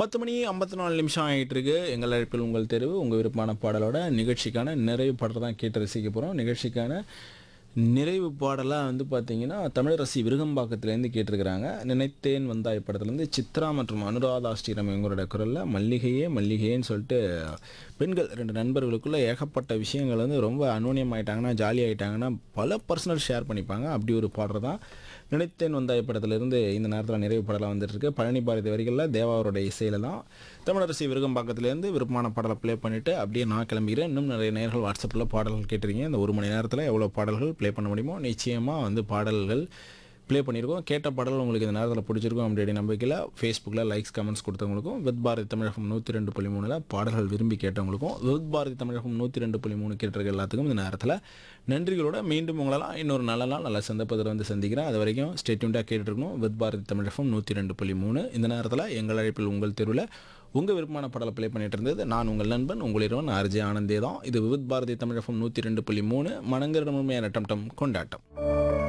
பத்து மணி ஐம்பத்தி நாலு நிமிஷம் ஆகிட்டு இருக்கு எங்கள் அழைப்பில் உங்கள் தெருவு உங்கள் விருப்பமான பாடலோட நிகழ்ச்சிக்கான நிறைவு பாடல் தான் கேட்டு ரசிக்க போகிறோம் நிகழ்ச்சிக்கான நிறைவு பாடலாக வந்து பார்த்தீங்கன்னா தமிழரசி விருகம்பாக்கத்துலேருந்து கேட்டிருக்கிறாங்க நினைத்தேன் வந்தாய் படத்துலேருந்து சித்ரா மற்றும் அனுராதா ஸ்ரீரம் இவங்களோட குரலில் மல்லிகையே மல்லிகையேன்னு சொல்லிட்டு பெண்கள் ரெண்டு நண்பர்களுக்குள்ள ஏகப்பட்ட விஷயங்கள் வந்து ரொம்ப அனோனியம் ஆயிட்டாங்கன்னா ஜாலி ஆயிட்டாங்கன்னா பல பர்சனல் ஷேர் பண்ணிப்பாங்க அப்படி ஒரு பாடல் தான் நினைத்தேன் வந்தாய் படத்திலிருந்து இந்த நேரத்தில் நிறைவு பாடலாக வந்துட்டு இருக்கு பழனி பாரதி வரிகளில் தேவாவோட இசையில் தான் தமிழரசி விருகம்பாக்கத்துலேருந்து விருப்பமான பாடலை ப்ளே பண்ணிவிட்டு அப்படியே நான் கிளம்பிக்கிறேன் இன்னும் நிறைய நேர்கள் வாட்ஸ்அப்பில் பாடல்கள் கேட்டிருக்கீங்க இந்த ஒரு மணி நேரத்தில் எவ்வளோ பாடல்கள் ப்ளே பண்ண முடியுமோ நிச்சயமாக வந்து பாடல்கள் ப்ளே பண்ணியிருக்கோம் கேட்ட பாடல் உங்களுக்கு இந்த நேரத்தில் பிடிச்சிருக்கும் அப்படின்ற நம்பிக்கையில் ஃபேஸ்புக்கில் லைக்ஸ் கமெண்ட்ஸ் கொடுத்தவங்களுக்கும் வித் பாரதி தமிழகம் நூற்றி ரெண்டு புள்ளி மூணில் பாடல்கள் விரும்பி கேட்டவங்களுக்கும் வித் பாரதி தமிழகம் நூற்றி ரெண்டு புள்ளி மூணு கேட்டிருக்க எல்லாத்துக்கும் இந்த நேரத்தில் நன்றிகளோட மீண்டும் உங்களெல்லாம் இன்னொரு நல்ல நாள் நல்ல சந்தர்ப்பத்தில் வந்து சந்திக்கிறேன் அது வரைக்கும் ஸ்டேட்யூண்டாக கேட்டுருக்கணும் வித் பாரதி தமிழகம் நூற்றி ரெண்டு புள்ளி மூணு இந்த நேரத்தில் எங்கள் அழைப்பில் உங்கள் தெருவில் உங்கள் விருப்பமான பாடலை ப்ளே பண்ணிட்டு இருந்தது நான் உங்கள் நண்பன் உங்களிடம் ஆர்ஜே ஆனந்தே தான் இது வித் பாரதி தமிழகம் நூற்றி ரெண்டு புள்ளி மூணு மனங்களிடம் உண்மையான டம் டம் கொண்டாட்டம்